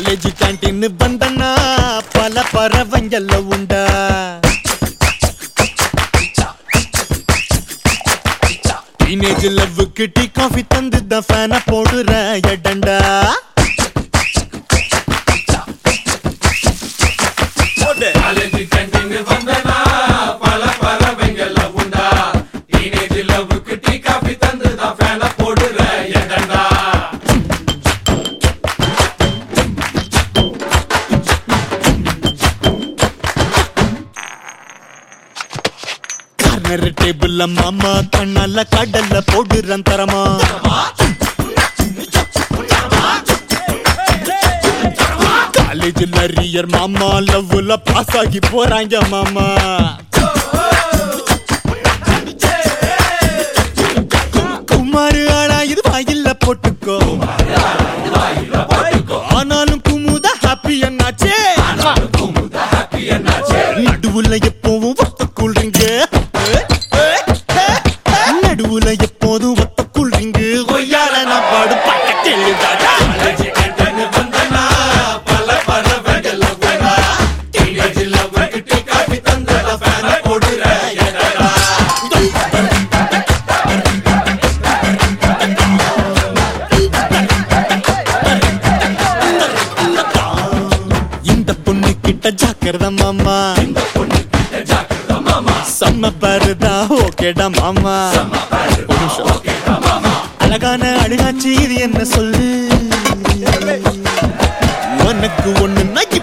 College canteen வந்தனா பல பறவைங்கல்ல உண்டா teenage லவ்வுக்கு tea coffee தந்து தான் ஃபேன போடுற எடண்டா காலேஜ் கேண்டீன் வந்தனா பல பறவைங்கள உண்டா டீனேஜ் லவ்வுக்கு டீ காபி தந்து தான் ஃபேன போடுற எடண்டா கார்னர் டேபிள்ல மாமா கண்ணால கடல்ல போடுறன் தரமா காலேஜ்ல அரியர் மாமா லவ்ல பாஸ் ஆகி போறாங்க மாமா குமாரு ஆனா இது வாயில்ல போட்டுக்கோ ஆனாலும் குமுத ஹாப்பி என்னாச்சே ஹாப்பி என்னாச்சு நடுவுல எப்பவும் ஒத்த கூல்ட்ரிங்க நடுவுல எப்போதும் ஒத்த கூல்ட்ரிங்க ஒய்யால நான் பாடு பக்கத்தில் காலேஜ் கேண்டீன் வந்தனா பல பறவைங்கள உண்டா டீனேஜ் லவ்வுக்கு டீ காபி தந்து தான் ஃபேன போடுற எடண்டா இந்த பொண்ணு கிட்ட ஜாக்கிரத மாமா இந்த பொண்ணு கிட்ட ஜாக்கிரதை மாமா செம்ம பாருதா ஓகேடா மாமா ஒரு நிமிஷம். ஓகேடா மாமா அழகான அழுகாச்சி இது என்ன சொல்லு உனக்கு ஒண்ணுன்னா